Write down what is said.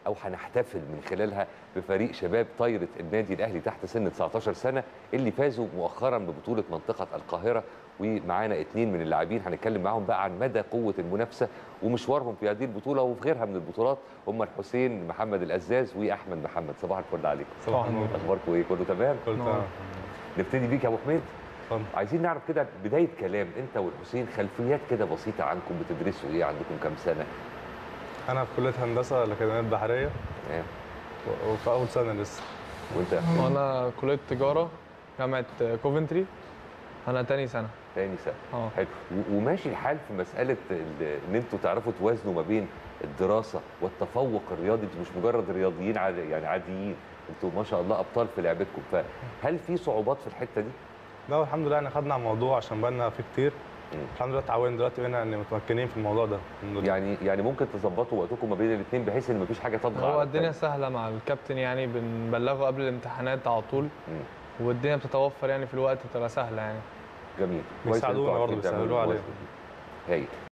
او هنحتفل من خلالها بفريق شباب طايره النادي الاهلي تحت سن 19 سنه اللي فازوا مؤخرا ببطوله منطقه القاهره ومعانا اثنين من اللاعبين هنتكلم معاهم بقى عن مدى قوه المنافسه ومشوارهم في هذه البطوله وفي غيرها من البطولات هم الحسين محمد الازاز واحمد محمد صباح الفل عليكم صباح النور اخباركم ايه كله تمام كل تمام نبتدي بيك يا ابو حميد اتفضل. عايزين نعرف كده بدايه كلام انت والحسين خلفيات كده بسيطه عنكم بتدرسوا ايه عندكم كام سنه انا في كليه هندسه الاكاديميه البحريه تمام و- وفي اول سنه لسه وانت وانا كليه تجاره جامعه كوفنتري انا تاني سنه تاني سنه اه حلو و- وماشي الحال في مساله ال- ان انتوا تعرفوا توازنوا ما بين الدراسه والتفوق الرياضي انتوا مش مجرد رياضيين عادي يعني عاديين انتوا ما شاء الله ابطال في لعبتكم فهل في صعوبات في الحته دي؟ لا الحمد لله احنا خدنا على الموضوع عشان بقالنا فيه كتير مم. الحمد لله اتعودنا دلوقتي بقينا ان متمكنين في الموضوع ده الحمد لله يعني يعني ممكن تظبطوا وقتكم ما بين الاثنين بحيث ان مفيش حاجه تطغى هو على الدنيا التانية. سهله مع الكابتن يعني بنبلغه قبل الامتحانات على طول مم. والدنيا بتتوفر يعني في الوقت بتبقى سهله يعني جميل كويس إن بيساعدونا انتوا برضه، عارفين تعملوا بيسهلوا علينا. الموازنة دي. هايل